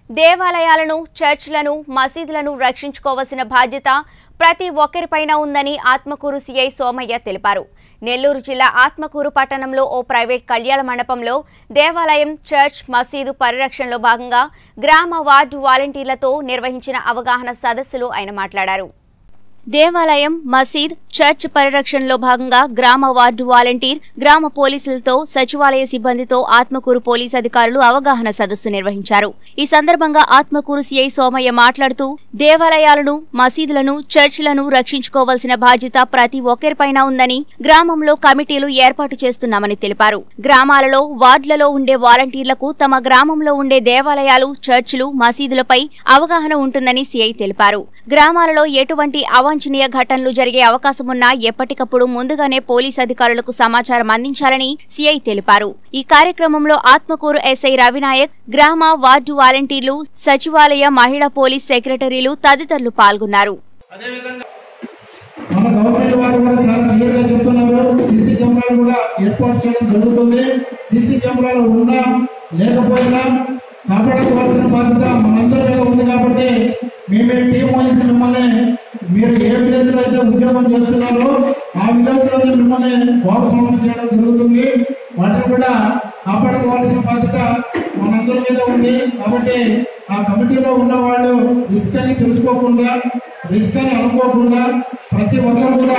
దేవాలయాలను చర్చ్లను మసీదులను రక్షించుకోవాల్సిన బాధ్యత ప్రతి ఒక్కరిపైన ఉందని ఆత్మకూరు సీఐ సోమయ్య తెలిపారు నెల్లూరు జిల్లా ఆత్మకూరు పట్టణంలో ఓ ప్రైవేట్ కళ్యాణ మండపంలో దేవాలయం చర్చ్ మసీదు పరిరక్షణలో భాగంగా గ్రామ వార్డు వాలంటీర్లతో నిర్వహించిన అవగాహన సదస్సులో ఆయన మాట్లాడారు దేవాలయం మసీద్ చర్చ్ పరిరక్షణలో భాగంగా గ్రామ వార్డు వాలంటీర్ గ్రామ పోలీసులతో సచివాలయ సిబ్బందితో ఆత్మకూరు పోలీస్ అధికారులు అవగాహన సదస్సు నిర్వహించారు ఈ సందర్భంగా ఆత్మకూరు సీఐ సోమయ్య మాట్లాడుతూ దేవాలయాలను మసీదులను చర్చిలను రక్షించుకోవాల్సిన బాధ్యత ప్రతి ఒక్కరిపైన ఉందని గ్రామంలో కమిటీలు ఏర్పాటు చేస్తున్నామని తెలిపారు గ్రామాలలో వార్డులలో ఉండే వాలంటీర్లకు తమ గ్రామంలో ఉండే దేవాలయాలు చర్చిలు మసీదులపై అవగాహన ఉంటుందని సీఐ తెలిపారు గ్రామాలలో ఎటువంటి అవాంఛనీయ ఘటనలు జరిగే అవకాశమున్నా ఎప్పటికప్పుడు ముందుగానే పోలీస్ అధికారులకు సమాచారం అందించాలని సీఐ తెలిపారు ఈ కార్యక్రమంలో ఆత్మకూరు ఎస్ఐ రవినాయక్ గ్రామ వార్డు వాలంటీర్లు సచివాలయ మహిళా పోలీస్ సెక్రటరీలు తదితరులు పాల్గొన్నారు అదేవిధంగా మన గవర్నమెంట్ వారు కూడా చాలా క్లియర్ గా చెప్తున్నారు సీసీ కెమెరాలు కూడా ఏర్పాటు చేయడం జరుగుతుంది సీసీ కెమెరాలు ఉన్నా లేకపోయినా కాపాడుకోవాల్సిన బాధ్యత మనందరి మీద ఉంది కాబట్టి మేమే టీం వైజ్ మిమ్మల్ని మీరు ఏ విలేజ్ లో అయితే ఉద్యోగం చేస్తున్నారో ఆ విలేజ్ లో మిమ్మల్ని భాగస్వామ్యం చేయడం జరుగుతుంది వాటిని కూడా కాపాడుకోవాల్సిన బాధ్యత మనందరి మీద ఉంది కాబట్టి ఆ కమిటీలో ఉన్న వాళ్ళు రిస్క్ అని తెలుసుకోకుండా రిస్క్ అని అనుకోకుండా ప్రతి ఒక్కరు కూడా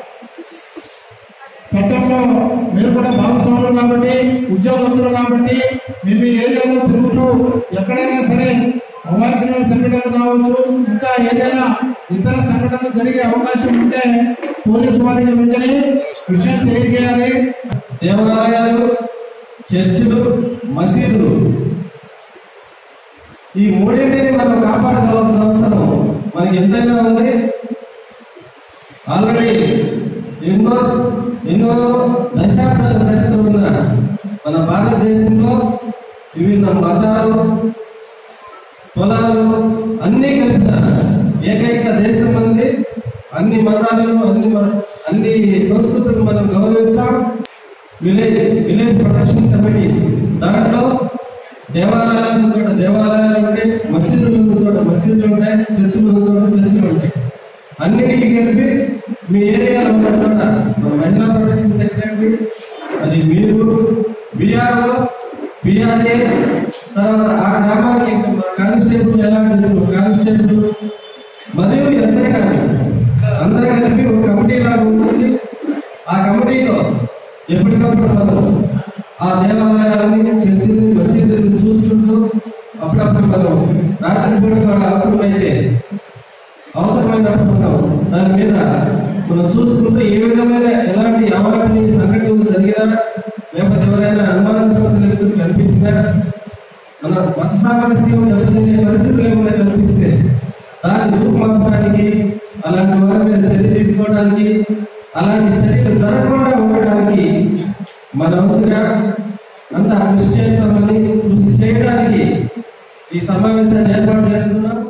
చట్టంలో మీరు కూడా భాగస్వాములు కాబట్టి ఉద్యోగస్తులు కాబట్టి మేము ఈ ఏరియాలో తిరుగుతూ ఎక్కడైనా సరే అవాంఛనీయ సంఘటనలు కావచ్చు ఇంకా ఏదైనా ఇతర సంఘటనలు జరిగే అవకాశం ఉంటే పోలీసు వారికి వెంటనే విషయం తెలియజేయాలి దేవాలయాలు చర్చిలు మసీదులు ఈ మూడింటిని మనం కాపాడుకోవాల్సిన అవసరం మనకి ఎంతైనా ఉంది ఆల్రెడీ ఎన్నో ఎన్నో దశాబ్దాల చరిత్ర ఉన్న మన భారతదేశంలో వివిధ మతాలు కులాలు అన్నీ కలిసిన ఏకైక దేశం ఉంది అన్ని మతాలను అన్ని మ- అన్ని సంస్కృతులను మనం గౌరవిస్తాం విలేజ్ విలేజ్ ప్రొటెక్షన్ కమిటీ దాంట్లో దేవాలయాలు ఉన్న చోట దేవాలయాలు ఉంటాయి మసీదులు ఉన్న చోట మసీదులు ఉంటాయి చర్చిలు ఉన్న చోట చర్చిలు ఉంటాయి అన్నిటికీ కలిపి మీ ఏరియాలో ఉన్న చోట మన మహిళా ప్రొటెక్షన్ సెక్రటరీ అది మీరు బీఆర్ఓ బీఆర్ఏ తర్వాత ఆ గ్రామానికి కానిస్టేబుల్ ఎలా చేస్తారు కానిస్టేబుల్ మరియు ఎస్ఐ గారు అందరూ కలిపి ఒక కమిటీ లాగా ఉంటుంది ఆ కమిటీలో ఎప్పటికప్పుడు మనం ఆ దేవాలయాలని చర్చిని మసీదులను చూసుకుంటూ అప్పుడప్పుడు మనం రాత్రి పూట వాళ్ళ అవసరమైతే అవసరమైనప్పుడు మనం దాని మీద మనం చూసుకుంటూ ఏ విధమైన ఎలాంటి అవాంఛనీయ సంఘటనలు జరిగినా లేకపోతే ఎవరైనా అనుమానాస్పద వ్యక్తులు కనిపించినా మన మత సామరస్యం దెబ్బతినే పరిస్థితులు ఏమైనా కనిపిస్తే దాన్ని రూపుమాపడానికి అలాంటి వారి మీద చర్య తీసుకోవడానికి అలాంటి చర్యలు జరగకుండా ఉండడానికి మన వంతుగా అంత కృషి చేస్తామని కృషి చేయడానికి ఈ సమావేశాన్ని ఏర్పాటు చేస్తున్నాం